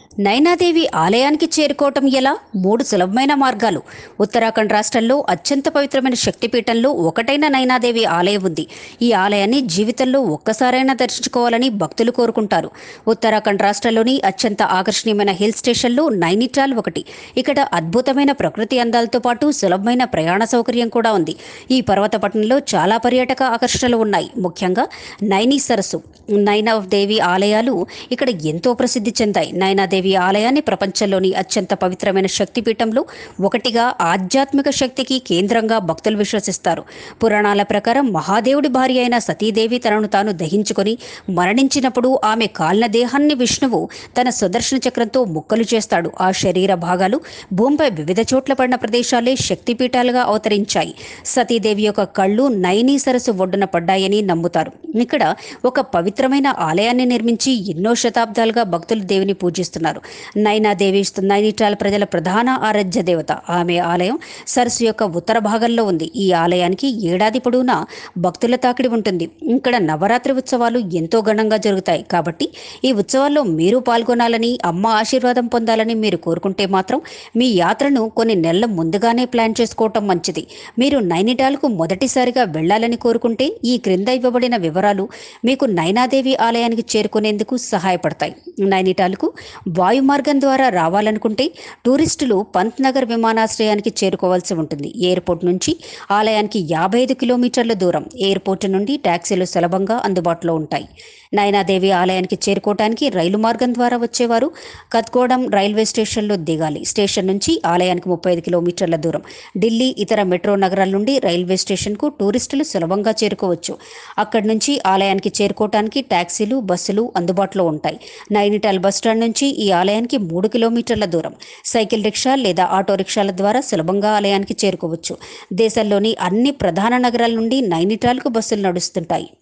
నైనాదేవి ఆలయానికి చేరుకోవటం ఎలా మూడు సులభమైన మార్గాలు ఉత్తరాఖండ్ రాష్ట్రంలో అత్యంత పవిత్రమైన శక్తిపీఠంలో ఒకటైన నైనాదేవి ఆలయం ఉంది ఈ ఆలయాన్ని జీవితంలో ఒక్కసారైనా దర్శించుకోవాలని భక్తులు కోరుకుంటారు ఉత్తరాఖండ్ రాష్ట్రంలోని అత్యంత ఆకర్షణీయమైన హిల్ స్టేషన్లో నైనిటాల్ ఒకటి ఇక్కడ అద్భుతమైన ప్రకృతి అందాలతో పాటు సులభమైన ప్రయాణ సౌకర్యం కూడా ఉంది ఈ పర్వత పట్టణంలో చాలా పర్యాటక ఆకర్షణలు ఉన్నాయి ముఖ్యంగా నైని సరస్సు నైనాదేవి ఆలయాలు ఇక్కడ ఎంతో ప్రసిద్ధి చెందాయి నైనాదేవి ఆలయాన్ని ప్రపంచంలోని అత్యంత పవిత్రమైన శక్తిపీఠంలో ఒకటిగా ఆధ్యాత్మిక శక్తికి కేంద్రంగా భక్తులు విశ్వసిస్తారు పురాణాల ప్రకారం మహాదేవుడి భార్య అయిన సతీదేవి తనను తాను దహించుకొని మరణించినప్పుడు ఆమె కాలిన దేహాన్ని విష్ణువు తన సుదర్శన చక్రంతో ముక్కలు చేస్తాడు ఆ శరీర భాగాలు భూమిపై వివిధ చోట్ల పడిన ప్రదేశాలే శక్తిపీఠాలుగా అవతరించాయి సతీదేవి యొక్క కళ్ళు నైనీ సరస్సు ఒడ్డున పడ్డాయని నమ్ముతారు ఇక్కడ ఒక పవిత్రమైన ఆలయాన్ని నిర్మించి ఎన్నో శతాబ్దాలుగా భక్తులు దేవిని పూజిస్తున్నారు నైనాదేవి నైనిటాల్ ప్రజల ప్రధాన ఆరాధ్య దేవత ఆమె ఆలయం సరస్సు యొక్క ఉత్తర భాగంలో ఉంది ఈ ఆలయానికి ఏడాది పొడవునా భక్తుల తాకిడి ఉంటుంది ఇక్కడ నవరాత్రి ఉత్సవాలు ఎంతో ఘనంగా జరుగుతాయి కాబట్టి ఈ ఉత్సవాల్లో మీరు పాల్గొనాలని అమ్మ ఆశీర్వాదం పొందాలని మీరు కోరుకుంటే మాత్రం మీ యాత్రను కొన్ని నెలల ముందుగానే ప్లాన్ చేసుకోవటం మంచిది మీరు నైనిటాల్కు మొదటిసారిగా వెళ్ళాలని కోరుకుంటే ఈ క్రింద ఇవ్వబడిన వివరాలు మీకు నైనాదేవి ఆలయానికి చేరుకునేందుకు సహాయపడతాయి నైనిటాల్కు వాయు మార్గం ద్వారా రావాలనుకుంటే టూరిస్టులు పంత్ నగర్ విమానాశ్రయానికి చేరుకోవాల్సి ఉంటుంది ఎయిర్పోర్ట్ నుంచి ఆలయానికి యాభై ఐదు కిలోమీటర్ల దూరం ఎయిర్పోర్ట్ నుండి ట్యాక్సీలు సులభంగా అందుబాటులో ఉంటాయి నైనాదేవి ఆలయానికి చేరుకోవడానికి రైలు మార్గం ద్వారా వచ్చేవారు కత్కోడం రైల్వే స్టేషన్లో దిగాలి స్టేషన్ నుంచి ఆలయానికి ముప్పై ఐదు కిలోమీటర్ల దూరం ఢిల్లీ ఇతర మెట్రో నగరాల నుండి రైల్వే స్టేషన్కు టూరిస్టులు సులభంగా చేరుకోవచ్చు అక్కడి నుంచి ఆలయానికి చేరుకోవడానికి ట్యాక్సీలు బస్సులు అందుబాటులో ఉంటాయి నైనిటాల్ బస్టాండ్ నుంచి ఈ ఆలయానికి మూడు కిలోమీటర్ల దూరం సైకిల్ రిక్షా లేదా ఆటో రిక్షాల ద్వారా సులభంగా ఆలయానికి చేరుకోవచ్చు దేశంలోని అన్ని ప్రధాన నగరాల నుండి నైనిటాల్కు బస్సులు నడుస్తుంటాయి